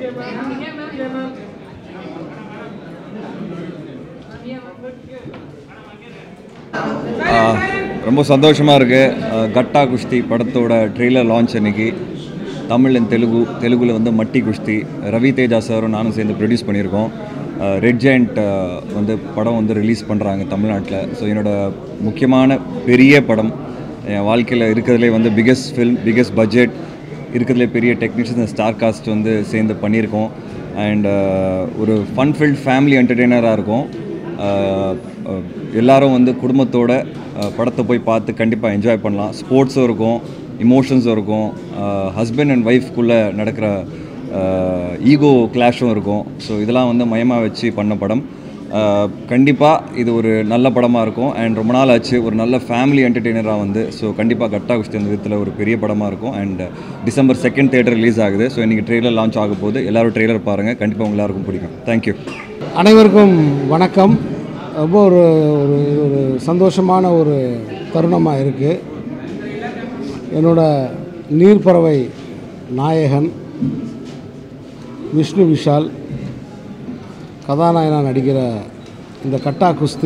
ஆஹ், ரொம்ப சந்தோஷமாக இருக்குது கட்டா குஸ்தி படத்தோட ட்ரெய்லர் லான்ச் அன்னைக்கு தமிழ் அண்ட் தெலுங்கு தெலுங்குல வந்து மட்டி குஸ்தி ரவி தேஜா சாரும் நானும் சேர்ந்து ப்ரொடியூஸ் பண்ணியிருக்கோம் ரெட் ஜெயண்ட் வந்து படம் வந்து ரிலீஸ் பண்ணுறாங்க தமிழ்நாட்டில் ஸோ என்னோட முக்கியமான பெரிய படம் என் வாழ்க்கையில் இருக்கிறதுலே வந்து பிகெஸ்ட் ஃபில்ம் பிகெஸ்ட் பட்ஜெட் இருக்கிறதுலே பெரிய டெக்னீஷியன்ஸ் ஸ்டார் காஸ்ட் வந்து சேர்ந்து பண்ணியிருக்கோம் அண்ட் ஒரு ஃபன் ஃபில்ட் ஃபேமிலி என்டர்டெய்னராக இருக்கும் ஆஹ் அஹ் எல்லாரும் வந்து குடும்பத்தோட அஹ் படத்தை போய் பார்த்து கண்டிப்பாக என்ஜாய் பண்ணலாம் ஸ்போர்ட்ஸும் இருக்கும் இமோஷன்ஸும் இருக்கும் ஹஸ்பண்ட் அண்ட் ஒய்ஃப்குள்ளே நடக்கிற ஈகோ கிளாஷும் இருக்கும் ஸோ இதெல்லாம் வந்து மயமாக வச்சு பண்ண படம் கண்டிப்பாக இது ஒரு நல்ல படமாக இருக்கும் அண்ட் ரொம்ப நாள் ஆச்சு ஒரு நல்ல ஃபேமிலி என்டர்டெய்னராக வந்து ஸோ கண்டிப்பாக கட்டா குஸ்தி அந்த விதத்தில் ஒரு பெரிய படமாக இருக்கும் and December second theatre release ஆகுது ஸோ இன்றைக்கி ட்ரெய்லர் லான்ச் ஆக போகுது எல்லாரும் ட்ரெய்லர் பாருங்கள் கண்டிப்பாக உங்க எல்லாருக்கும் பிடிக்கும் தேங்க்யூ அனைவருக்கும் வணக்கம் ரொம்ப ஒரு ஒரு இது ஒரு சந்தோஷமான ஒரு தருணமாக இருக்குது என்னோட நீர்ப்பறவை நாயகன் விஷ்ணு விஷால் கதாநாயகனாக நடிக்கிற இந்த கட்டா குஸ்தி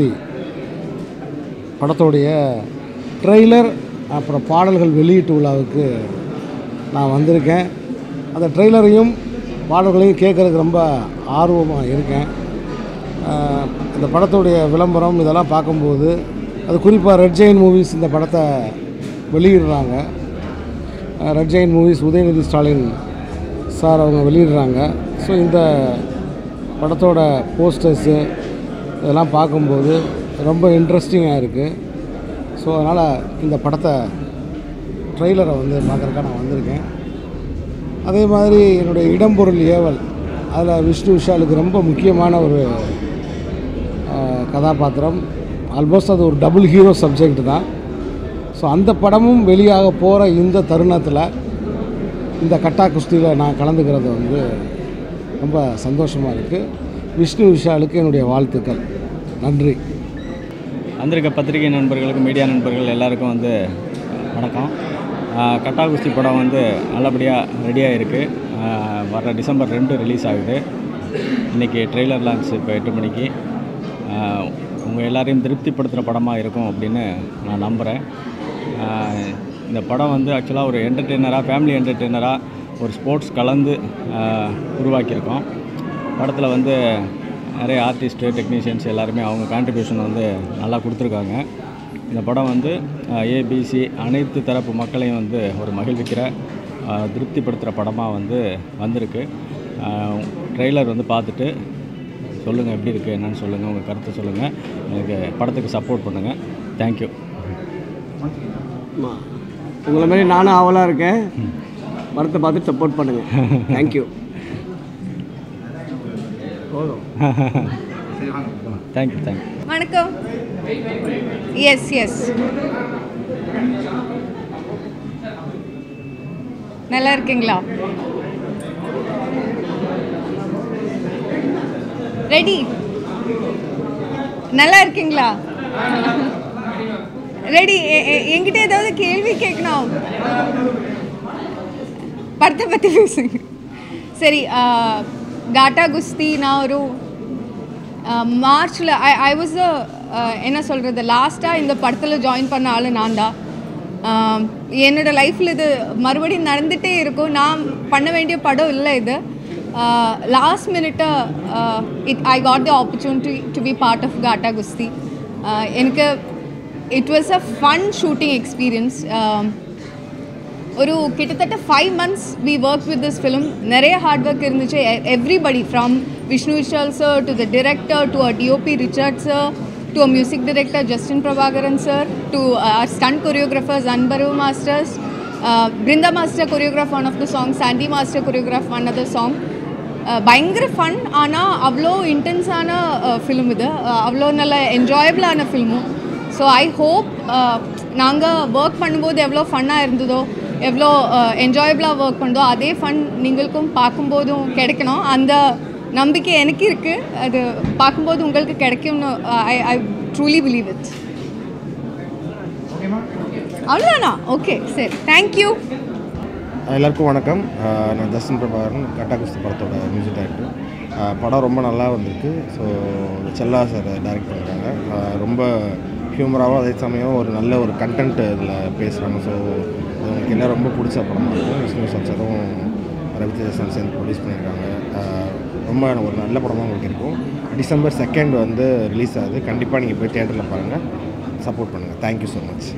படத்தோடைய ட்ரெய்லர் அப்புறம் பாடல்கள் வெளியீட்டு விழாவுக்கு நான் வந்திருக்கேன் அந்த ட்ரெய்லரையும் பாடல்களையும் கேட்குறதுக்கு ரொம்ப ஆர்வமாக இருக்கேன் ஆஹ் இந்த படத்துடைய விளம்பரம் இதெல்லாம் பார்க்கும்போது அது குறிப்பாக ரெட் ஜெயின் மூவிஸ் இந்த படத்தை வெளியிடுறாங்க ஆஹ் ரெட் ஜெயின் மூவிஸ் உதயநிதி ஸ்டாலின் சார் அவங்க வெளியிடுறாங்க ஸோ இந்த படத்தோட போஸ்டர்ஸு இதெல்லாம் பார்க்கும்போது ரொம்ப இன்ட்ரெஸ்டிங்காக இருக்குது ஸோ அதனால் இந்த படத்தை ட்ரெய்லரை வந்து பார்க்குறக்காக நான் வந்திருக்கேன் அதே மாதிரி என்னுடைய இடம்பொருள் ஏவல் அதில் விஷ்ணு விஷாலுக்கு ரொம்ப முக்கியமான ஒரு ஆஹ், கதாபாத்திரம் ஆல்மோஸ்ட் அது ஒரு டபுள் ஹீரோ சப்ஜெக்ட் தான் ஸோ அந்த படமும் வெளியாக போகிற இந்த தருணத்தில் இந்த கட்டா குஸ்தியில் நான் கலந்துக்கிறது வந்து ரொம்ப சந்தோஷமாக இருக்குது விஷ்ணு விஷாலுக்கு என்னுடைய வாழ்த்துக்கள் நன்றி வந்திருக்க பத்திரிகை நண்பர்களுக்கு மீடியா நண்பர்கள் எல்லாருக்கும் வந்து வணக்கம் ஆஹ் கட்டா குஸ்தி படம் வந்து நல்லபடியாக ரெடியாக இருக்குது வர டிசம்பர் ரெண்டு ரிலீஸ் ஆகுது இன்றைக்கி ட்ரெய்லர் லான்ச் இப்போ எட்டு மணிக்கு உங்கள் எல்லாரையும் திருப்திப்படுத்துகிற படமாக இருக்கும் அப்படின்னு நான் நம்புகிறேன் ஆஹ் இந்த படம் வந்து ஆக்சுவலாக ஒரு என்டர்டெய்னராக ஃபேமிலி என்டர்டெய்னராக ஒரு ஸ்போர்ட்ஸ் கலந்து ஆஹ் உருவாக்கியிருக்கோம் படத்தில் வந்து நிறைய ஆர்டிஸ்ட்டு டெக்னீஷியன்ஸ் எல்லாருமே அவங்க கான்ட்ரிபியூஷன் வந்து நல்லா கொடுத்துருக்காங்க இந்த படம் வந்து ஏபிசி அனைத்து தரப்பு மக்களையும் வந்து ஒரு மகிழ்விக்கிற ஆஹ் திருப்திப்படுத்துகிற படமாக வந்து வந்திருக்கு ட்ரெய்லர் வந்து பார்த்துட்டு சொல்லுங்கள் எப்படி இருக்குது என்னன்னு சொல்லுங்கள் உங்கள் கருத்தை சொல்லுங்கள் எனக்கு படத்துக்கு சப்போர்ட் பண்ணுங்கள் தேங்க்யூ ஆமாம் உங்களை மாதிரி நானும் ஆவலாக இருக்கேன் படத்தை பார்த்துட்டு சப்போர்ட் பண்ணுங்கள் தேங்க்யூ தேங்க்யூ தேங்க்யூ வணக்கம் எஸ் எஸ் நல்லா இருக்கீங்களா ரெடி நல்லா இருக்கீங்களா ரெடி என்கிட்ட ஏதாவது கேள்வி கேட்கணும் படத்தை பற்றி பேசுங்க சரி காட்டா குஸ்தி நான் ஒரு மார்ச்சில் ஐ ஐ வாஸ் என்ன சொல்கிறது லாஸ்ட்டாக இந்த படத்தில் ஜாயின் பண்ண ஆள் நான் தான் ஆஹ் என்னோட லைஃப்பில் இது மறுபடியும் நடந்துகிட்டே இருக்கும் நான் பண்ண வேண்டிய படம் இல்லை இது last minute it I got the opportunity to be part of Gatta Kusthi ah எனக்கு it was a fun shooting experience ஒரு கிட்டத்தட்ட five months we work with this film நிறைய ஹார்ட் ஒர்க் இருந்துச்சு everybody from Vishnu Vishal sir to the director to a DOP Richard sir to a music director Justin Prabhakaran sir to our stunt choreographers Anbariv masters Brindha master choreograph one of the song Sandy master choreograph one other song பயங்கர fun ஆனால் அவ்வளோ இன்டென்ஸான film இது ah அவ்வளோ நல்ல என்ஜாயபிளான ஃபில்மும் so I hope நாங்கள் ஒர்க் பண்ணும்போது எவ்வளோ ஃபன்னாக இருந்ததோ எவ்வளோ என்ஜாயபிளாக ஒர்க் பண்ணதோ அதே ஃபன் நீங்களுக்கும் பார்க்கும்போதும் கிடைக்கணும் அந்த நம்பிக்கை எனக்கு இருக்குது அது பார்க்கும்போது உங்களுக்கு கிடைக்கும்னு I I truly believe it அவ்வளோதானா ஓகே சரி தேங்க்யூ எல்லாருக்கும் வணக்கம் அஹ் நான் ஜஸ்டின் பிரபாகரன் கட்டா குஸ்தி படத்தோட மியூசிக் டைரக்டர் அஹ் படம் ரொம்ப நல்லா வந்திருக்கு ஸோ செல்லா சார் டைரக்ட் பண்ணுறாங்க ரொம்ப ஹியூமராகவும் அதே சமயம் ஒரு நல்ல ஒரு கண்டென்ட் இதில் பேசுகிறாங்க ஸோ அது உங்களுக்கு எல்லாம் ரொம்ப பிடிச்ச படமாக இருக்கும் விஷ்ணு சார் சாரும் ரவிதேஜா சார் சேர்ந்து ப்ரொடியூஸ் பண்ணியிருக்காங்க அஹ் ரொம்ப ஒரு நல்ல படமாக உங்களுக்கு இருக்கும் டிசம்பர் செகண்ட் வந்து ரிலீஸ் ஆகுது கண்டிப்பாக நீங்கள் போய் தேட்டரில் பாருங்கள் சப்போர்ட் பண்ணுங்கள் thank you so much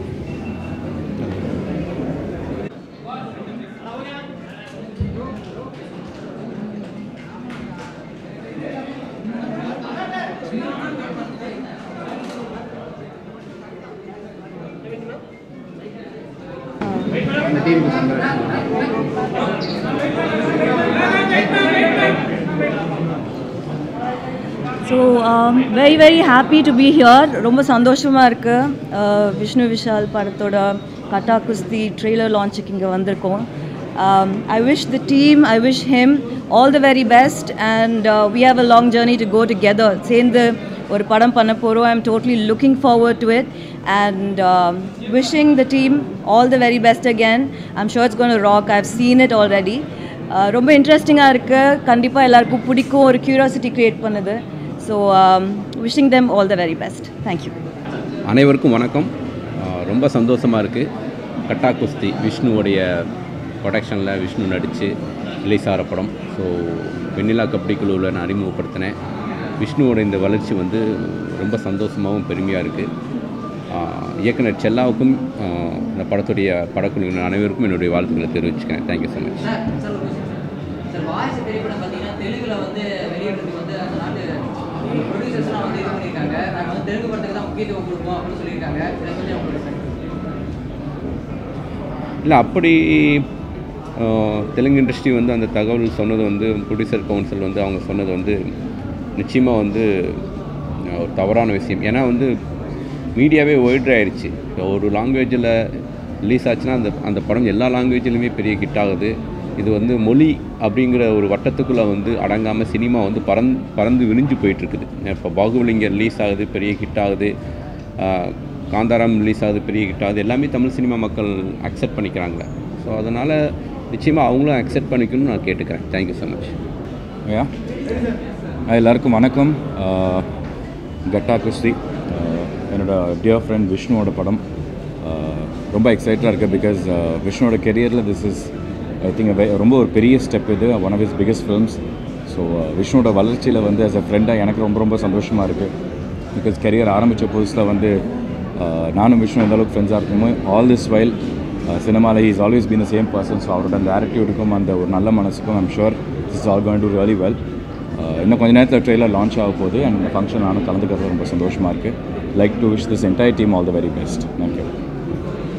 so very very happy to be here ரொம்ப சந்தோஷமாக இருக்குது விஷ்ணு விஷால் படத்தோட கட்டா குஸ்தி ட்ரெய்லர் லான்ச்சுக்கு இங்கே வந்திருக்கோம் I wish the team I wish him all the very best and we have a long journey to go together சேர்ந்து ஒரு படம் பண்ண போகிறோம் I am totally looking forward to it and wishing the team all the very best again I'm sure it's gonna rock I've seen it already ரொம்ப இன்ட்ரெஸ்டிங்காக இருக்குது கண்டிப்பாக எல்லாருக்கும் பிடிக்கும் ஒரு க்யூரியாசிட்டி க்ரியேட் பண்ணுது so wishing them all the very best thank you அனைவருக்கும் வணக்கம் ஆஹ் ரொம்ப சந்தோஷமாக இருக்குது கட்டா குஸ்தி விஷ்ணுவோடைய ப்ரொடக்ஷனில் விஷ்ணு நடித்து ரிலீஸ் ஆகிற படம் ஸோ வெண்ணிலா கபடி குழுவில் நான் அறிமுகப்படுத்தினேன் விஷ்ணுவோட இந்த வளர்ச்சி வந்து ரொம்ப சந்தோஷமாகவும் பெருமையாக இருக்குது இயக்குனர் செல்லாவுக்கும் ஆஹ் இந்த படத்துடைய படக்குழுவினர் அனைவருக்கும் என்னுடைய வாழ்த்துக்களை தெரிவிச்சுக்கிறேன் thank you so much sir sir ஒரு question. சார் வாரிசு திரைப்படம் பார்த்தீங்கன்னா தெலுங்குல வந்து வெளியிடுறதுக்கு வந்து அந்த நாட்டு ப்ரொடியூசர்ஸ்லாம் வந்து இது பண்ணியிருக்காங்க நாங்கள் வந்து தெலுங்கு படத்துக்கு தான் முக்கியத்துவம் கொடுப்போம் அப்படின்னு சொல்லியிருக்காங்க இதை கொஞ்சம் உங்களுக்கு சார் இல்லை அப்படி ஆஹ், தெலுங்கு இண்டஸ்ட்ரி வந்து அந்த தகவல் சொன்னது வந்து ப்ரொடியூசர் கவுன்சில் வந்து அவங்க சொன்னது வந்து நிச்சயமாக வந்து ஆஹ், ஒரு தவறான விஷயம் ஏன்னா வந்து மீடியாவே ஒய்டர் ஆயிடுச்சு இப்போ ஒரு லாங்குவேஜில் ரிலீஸ் ஆச்சுன்னா அந்த அந்த படம் எல்லா லாங்குவேஜ்லையுமே பெரிய ஹிட் ஆகுது இது வந்து மொழி அப்படிங்கிற ஒரு வட்டத்துக்குள்ளே வந்து அடங்காமல் சினிமா வந்து பறந்து பறந்து விரிஞ்சு போயிட்டுருக்குது இப்போ பாகுபலி இங்கே ரிலீஸ் ஆகுது பெரிய ஹிட் ஆகுது ஆஹ், காந்தாரம் ரிலீஸ் ஆகுது பெரிய ஹிட் ஆகுது எல்லாமே தமிழ் சினிமா மக்கள் அக்செப்ட் பண்ணிக்கிறாங்க ஸோ அதனால் நிச்சயமாக அவங்களும் அக்செப்ட் பண்ணிக்கணும்னு நான் கேட்டுக்கிறேன் தேங்க்யூ ஸோ மச் யா எல்லாருக்கும் வணக்கம் ஆஹ், கட்டா குஸ்தி ஆஹ், என்னோட டியர் ஃப்ரெண்ட் விஷ்ணுவோட படம் ஆஹ், ரொம்ப எக்ஸைட்டடாக இருக்குது பிகாஸ் விஷ்ணுவோட கெரியரில் திஸ் இஸ் ஐ திங்க் ரொம்ப ஒரு பெரிய ஸ்டெப் இது one of is biggest films so விஷ்ணுவோட வளர்ச்சியில் வந்து ஆஸ் அ ஃப்ரெண்டாக எனக்கு ரொம்ப ரொம்ப சந்தோஷமாக இருக்குது பிகாஸ் கெரியர் ஆரம்பித்த புதுசில் வந்து ஆஹ், நானும் விஷ்ணு எந்த அளவுக்கு ஃப்ரெண்ட்ஸாக இருக்குமோ ஆல் திஸ் வைல் சினிமாவில் is always been the same person so அவரோட அந்த ஆட்டிடியூடுக்கும் அந்த ஒரு நல்ல மனசுக்கும் I'm sure is all going to really well இன்னும் கொஞ்ச நேரத்தில் ட்ரெயிலர் லான்ச் ஆக போகுது அண்ட் இந்த ஃபங்க்ஷன் நானும் கலந்துக்கிறது ரொம்ப சந்தோஷமாக இருக்குது like to wish this entire team all the very best thank you